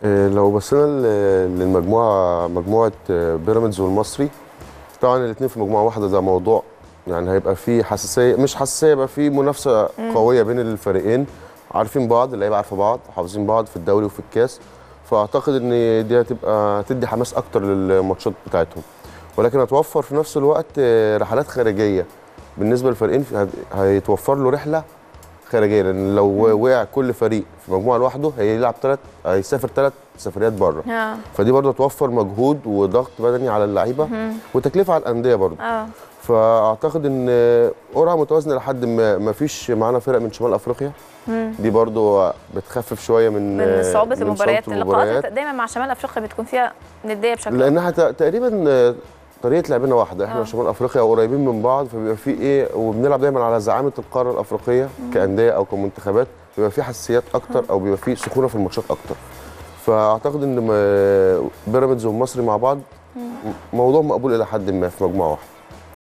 آه، لو بصينا ل- للمجموعه مجموعه آه، بيراميدز والمصري طبعا الاثنين في مجموعه واحده ده موضوع يعني هيبقى فيه حساسيه مش حساسيه يبقى فيه منافسه قويه بين الفريقين عارفين بعض اللعيبه عارفه بعض حافظين بعض في الدوري وفي الكاس فاعتقد ان دي هتبقى تدي حماس اكتر للماتشات بتاعتهم ولكن هتوفر في نفس الوقت آه، رحلات خارجيه بالنسبه للفريقين في- هت- هيتوفر له رحله خارجيه لان لو وقع كل فريق في مجموعه لوحده هيلعب ثلاث هيسافر ثلاث سفريات بره اه فدي برضه توفر مجهود وضغط بدني على اللعيبه وتكلفه على الانديه برضه اه فاعتقد ان قرعه متوازنه لحد ما ما فيش معانا فرق من شمال افريقيا دي برضه بتخفف شويه من من صعوبه من المباريات المباريات اللقاءات دايما مع شمال افريقيا بتكون فيها نديه بشكل لانها ت- تقريبا طريقه لعبنا واحده احنا آه. وشمال افريقيا قريبين من بعض فبيبقى في ايه وبنلعب دايما على زعامه القاره الافريقيه كانديه او كمنتخبات بيبقى في حساسيات اكتر او بيبقى في سخونه في الماتشات اكتر فاعتقد ان م- بيراميدز والمصري مع بعض موضوع مقبول الى حد ما في مجموعه واحده